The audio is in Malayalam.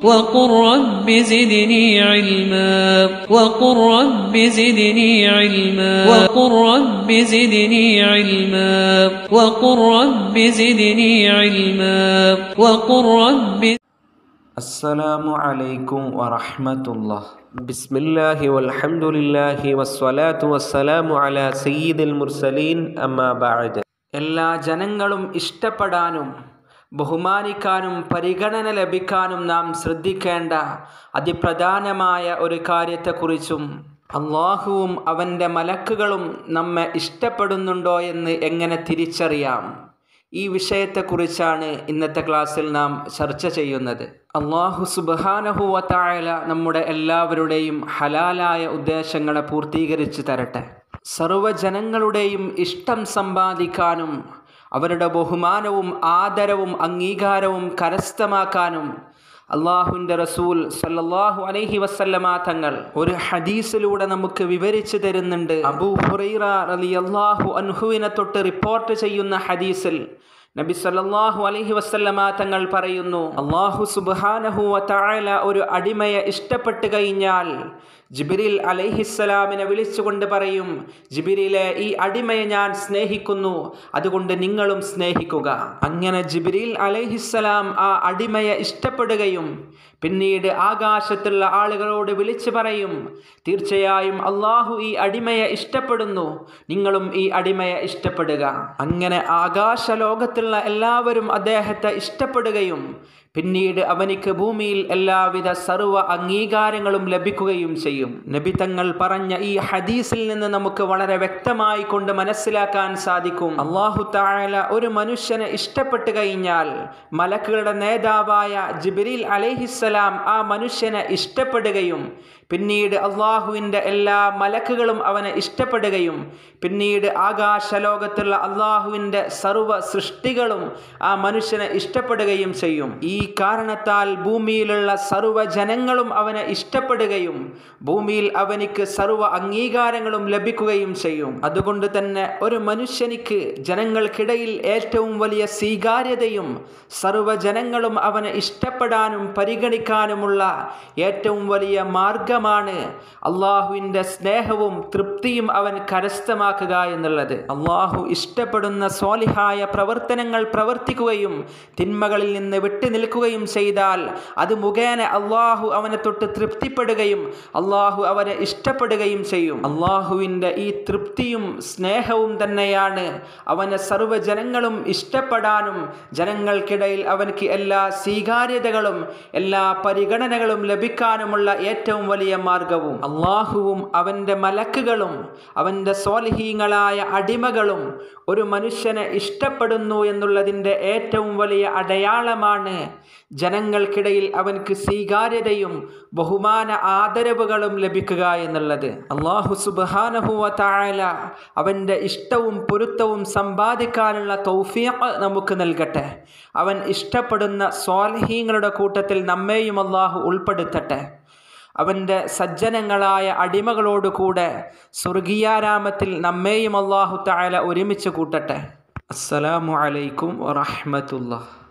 وقل رب زدني علما وقل رب زدني علما وقل رب زدني علما وقل رب زدني علما وقل رب السلام عليكم ورحمة الله بسم الله والحمد لله والصلاة والسلام على سيد المرسلين أما بعد എല്ലാ ജനങ്ങളും ഇഷ്ടപ്പെടാനും ബഹുമാനിക്കാനും പരിഗണന ലഭിക്കാനും നാം ശ്രദ്ധിക്കേണ്ട അതിപ്രധാനമായ ഒരു കാര്യത്തെക്കുറിച്ചും അള്ളാഹുവും അവൻ്റെ മലക്കുകളും നമ്മെ ഇഷ്ടപ്പെടുന്നുണ്ടോ എന്ന് എങ്ങനെ തിരിച്ചറിയാം ഈ വിഷയത്തെക്കുറിച്ചാണ് ഇന്നത്തെ ക്ലാസ്സിൽ നാം ചർച്ച ചെയ്യുന്നത് അള്ളാഹു സുബാനഹുവ താഴല നമ്മുടെ എല്ലാവരുടെയും ഹലാലായ ഉദ്ദേശങ്ങളെ പൂർത്തീകരിച്ചു തരട്ടെ സർവ്വജനങ്ങളുടെയും ഇഷ്ടം സമ്പാദിക്കാനും അവരുടെ ബഹുമാനവും ആദരവും അംഗീകാരവും കരസ്ഥമാക്കാനും അള്ളാഹുവിൻ്റെ റസൂൽ സല്ലല്ലാഹു അലൈഹി വസല്ലമ തങ്ങൾ ഒരു ഹദീസിലൂടെ നമുക്ക് വിവരിച്ചു തരുന്നുണ്ട് അബൂ ഹുറൈറ റളിയല്ലാഹു അൻഹുവിനെ തൊട്ട് റിപ്പോർട്ട് ചെയ്യുന്ന ഹദീസിൽ നബി സല്ലല്ലാഹു അലൈഹി വസല്ലമ തങ്ങൾ പറയുന്നു അള്ളാഹു സുബ്ഹാനഹു വ തആല ഒരു അടിമയെ ഇഷ്ടപ്പെട്ട് കഴിഞ്ഞാൽ ജിബിരിൽ അലൈഹിസ്സലാമിനെ വിളിച്ചുകൊണ്ട് പറയും ജിബിരിലെ ഈ അടിമയെ ഞാൻ സ്നേഹിക്കുന്നു അതുകൊണ്ട് നിങ്ങളും സ്നേഹിക്കുക അങ്ങനെ ജിബിരിൽ അലൈഹിസ്സലാം ആ അടിമയെ ഇഷ്ടപ്പെടുകയും പിന്നീട് ആകാശത്തുള്ള ആളുകളോട് വിളിച്ചു പറയും തീർച്ചയായും അള്ളാഹു ഈ അടിമയെ ഇഷ്ടപ്പെടുന്നു നിങ്ങളും ഈ അടിമയെ ഇഷ്ടപ്പെടുക അങ്ങനെ ആകാശ ലോകത്തുള്ള എല്ലാവരും അദ്ദേഹത്തെ ഇഷ്ടപ്പെടുകയും പിന്നീട് അവനിക്ക് ഭൂമിയിൽ എല്ലാവിധ സർവ്വ അംഗീകാരങ്ങളും ലഭിക്കുകയും ചെയ്യും നബി തങ്ങൾ പറഞ്ഞ ഈ ഹദീസിൽ നിന്ന് നമുക്ക് വളരെ വ്യക്തമായി കൊണ്ട് മനസ്സിലാക്കാൻ സാധിക്കും അള്ളാഹു താഴല ഒരു മനുഷ്യനെ ഇഷ്ടപ്പെട്ട് കഴിഞ്ഞാൽ മലക്കുകളുടെ നേതാവായ ജിബിരിൽ അലൈഹിസ്സലാം ആ മനുഷ്യനെ ഇഷ്ടപ്പെടുകയും പിന്നീട് അള്ളാഹുവിൻ്റെ എല്ലാ മലക്കുകളും അവനെ ഇഷ്ടപ്പെടുകയും പിന്നീട് ആകാശലോകത്തുള്ള അള്ളാഹുവിൻ്റെ സർവ്വ സൃഷ്ടികളും ആ മനുഷ്യനെ ഇഷ്ടപ്പെടുകയും ചെയ്യും ഈ കാരണത്താൽ ഭൂമിയിലുള്ള സർവ്വ ജനങ്ങളും അവനെ ഇഷ്ടപ്പെടുകയും ഭൂമിയിൽ അവനിക്ക് സർവ്വ അംഗീകാരങ്ങളും ലഭിക്കുകയും ചെയ്യും അതുകൊണ്ട് തന്നെ ഒരു മനുഷ്യനിക്ക് ജനങ്ങൾക്കിടയിൽ ഏറ്റവും വലിയ സ്വീകാര്യതയും സർവ്വ ജനങ്ങളും അവനെ ഇഷ്ടപ്പെടാനും പരിഗണിക്കാനുമുള്ള ഏറ്റവും വലിയ മാർഗമാണ് അള്ളാഹുവിൻ്റെ സ്നേഹവും തൃപ്തിയും അവൻ കരസ്ഥമാക്കുക എന്നുള്ളത് അള്ളാഹു ഇഷ്ടപ്പെടുന്ന സ്വാലിഹായ പ്രവർത്തനങ്ങൾ പ്രവർത്തിക്കുകയും തിന്മകളിൽ നിന്ന് വിട്ടു നിൽക്കുകയും ചെയ്താൽ അത് മുഖേന അള്ളാഹു അവനെ തൊട്ട് തൃപ്തിപ്പെടുകയും അള്ളാഹു അവനെ ഇഷ്ടപ്പെടുകയും ചെയ്യും അള്ളാഹുവിൻ്റെ ഈ തൃപ്തിയും സ്നേഹവും തന്നെയാണ് അവനെ സർവ്വ ജനങ്ങളും ഇഷ്ടപ്പെടാനും ജനങ്ങൾക്കിടയിൽ അവനക്ക് എല്ലാ സ്വീകാര്യതകളും എല്ലാ പരിഗണനകളും ലഭിക്കാനുമുള്ള ഏറ്റവും വലിയ മാർഗവും അള്ളാഹുവും അവൻ്റെ മലക്കുകളും അവൻ്റെ സ്വാലിഹീങ്ങളായ അടിമകളും ഒരു മനുഷ്യനെ ഇഷ്ടപ്പെടുന്നു എന്നുള്ളതിൻ്റെ ഏറ്റവും വലിയ അടയാളമാണ് ജനങ്ങൾക്കിടയിൽ അവൻക്ക് സ്വീകാര്യതയും ബഹുമാന ആദരവുകളും ലഭിക്കുക എന്നുള്ളത് അള്ളാഹു സുബാനഹുവ താഴല അവൻ്റെ ഇഷ്ടവും പൊരുത്തവും സമ്പാദിക്കാനുള്ള തൗഫീഖ് നമുക്ക് നൽകട്ടെ അവൻ ഇഷ്ടപ്പെടുന്ന സ്വാലഹീങ്ങളുടെ കൂട്ടത്തിൽ നമ്മെയും അള്ളാഹു ഉൾപ്പെടുത്തട്ടെ അവൻ്റെ സജ്ജനങ്ങളായ അടിമകളോടുകൂടെ സ്വർഗീയാരാമത്തിൽ നമ്മെയും അള്ളാഹു താല ഒരുമിച്ച് കൂട്ടട്ടെ അസ്സലാമു അലൈക്കും വറഹ്മത്തുള്ളാഹി